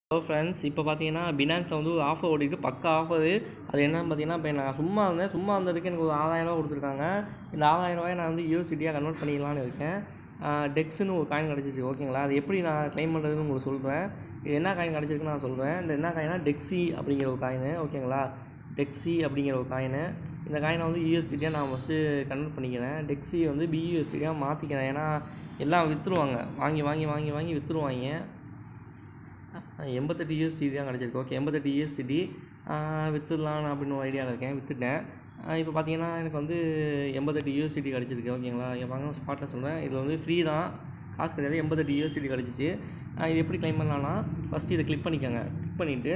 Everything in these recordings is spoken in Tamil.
ஹலோ ஃப்ரெண்ட்ஸ் இப்போ பார்த்தீங்கன்னா பினான்ஸில் வந்து ஒரு ஆஃபர் ஓடிருக்கு பக்கா ஆஃபரு அது என்னன்னு பார்த்தீங்கன்னா இப்போ நான் சும்மா இருந்தேன் சும்மா இருந்ததுக்கு எனக்கு ஒரு ஆறாயிரரூவா கொடுத்துருக்காங்க இந்த ஆறாயிரரூவாயை நான் வந்து யூஎஸ்டியாக கன்வெர்ட் பண்ணிக்கலாம்னு இருக்கேன் டெக்ஸ்னு ஒரு காயின் கிடச்சிச்சு ஓகேங்களா அது எப்படி நான் க்ளைம் பண்ணுறதுன்னு உங்களுக்கு சொல்கிறேன் இது என்ன காயின் கிடச்சிருக்குன்னு நான் சொல்கிறேன் இந்த என்ன காயினா டெக்ஸி அப்படிங்கிற ஒரு காயின் ஓகேங்களா டெக்ஸி அப்படிங்கிற ஒரு காயின் இந்த காயினை வந்து யூஎஸ்டியாக நான் ஃபஸ்ட்டு கன்வெர்ட் பண்ணிக்கிறேன் டெக்ஸி வந்து பியூஎஸ்டியாக மாற்றிக்கிறேன் ஏன்னா எல்லாம் விற்றுருவாங்க வாங்கி வாங்கி வாங்கி வாங்கி விற்றுருவாங்க எண்பத்தெட்டு யூஎஸ்டி தான் கிடச்சிருக்கு ஓகே எண்பத்தெட்டு யூஎஸ்டிடி விற்றுடலாம் அப்படின்னு ஒரு ஐடியாவில் இருக்கேன் விற்றுட்டேன் இப்போ பார்த்தீங்கன்னா எனக்கு வந்து எண்பத்தெட்டு யூஎஸ்டிடி கிடச்சிருக்கு ஓகேங்களா என் வாங்க ஸ்பாட்டில் சொல்கிறேன் இதில் வந்து ஃப்ரீ தான் காசு கிடையாது எண்பத்தெட்டு யூஎஸ்டிடி கிடச்சிச்சு இது எப்படி க்ளைம் பண்ணலான்னா ஃபஸ்ட்டு இதை கிளிக் பண்ணிக்கோங்க கிளிக் பண்ணிவிட்டு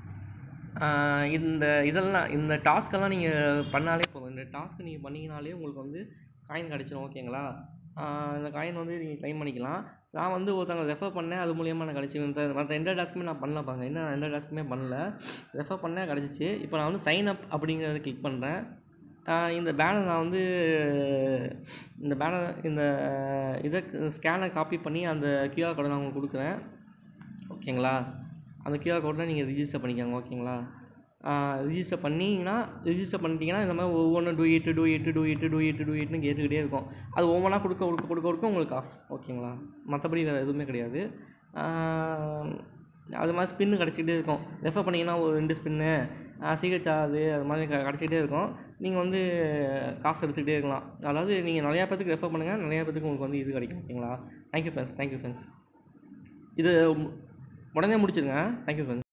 இந்த இதெல்லாம் இந்த டாஸ்க்கெல்லாம் நீங்கள் பண்ணாலே போதும் இந்த டாஸ்க்கு நீங்கள் பண்ணிங்கனாலே உங்களுக்கு வந்து காயின் கிடச்சிரும் ஓகேங்களா இந்த காயின் வந்து நீங்கள் க்ளைம் பண்ணிக்கலாம் நான் வந்து ஒருத்தவங்க ரெஃபர் பண்ணேன் அது மூலியமாக நான் கிடச்சி மற்ற மற்ற எந்த டாஸ்க்குமே நான் பண்ணல பாங்க என்ன எந்த டாஸ்க்குமே பண்ணல ரெஃபர் பண்ணேன் கிடச்சிச்சு இப்போ நான் வந்து சைன் அப் அப்படிங்கிறத கிளிக் பண்ணுறேன் இந்த பேனர் நான் வந்து இந்த பேனர் இந்த இதை ஸ்கேனை காப்பி பண்ணி அந்த கியூஆர் கோடை நான் உங்களுக்கு கொடுக்குறேன் ஓகேங்களா அந்த கியூஆர் கோடை நீங்கள் ரிஜிஸ்டர் பண்ணிக்கோங்க ஓகேங்களா ரிஜிஸ்டர் பண்ணிங்கன்னா ரிஜிஸ்டர் பண்ணிட்டீங்கன்னா இந்த மாதிரி ஒவ்வொன்றும் டூ எட்டு டூ எட்டு டூ எட்டு டூ எட்டு டூ எட்டுன்னு கேட்டுக்கிட்டே இருக்கும் அது ஒவ்வொன்றா கொடுக்க கொடுக்க கொடுக்க கொடுக்க உங்களுக்கு ஆஃப் ஓகேங்களா மற்றபடி வேறு எதுவுமே கிடையாது அது மாதிரி ஸ்பின்னு கிடச்சிக்கிட்டே இருக்கும் ரெஃபர் பண்ணிங்கன்னா ஒரு ரெண்டு ஸ்பின்னு சிஹெச் ஆகுது அது மாதிரி க கிடச்சிக்கிட்டே இருக்கும் நீங்கள் வந்து காசு எடுத்துக்கிட்டே இருக்கலாம் அதாவது நீங்கள் நிறையா பேத்துக்கு ரெஃபர் பண்ணுங்கள் நிறையா பேத்துக்கு உங்களுக்கு வந்து இது கிடைக்கும் ஓகேங்களா தேங்க்யூ ஃப்ரெண்ட்ஸ் தேங்க்யூ ஃப்ரெண்ட்ஸ் இது உடனே முடிச்சிருங்க தேங்க்யூ ஃப்ரெண்ட்ஸ்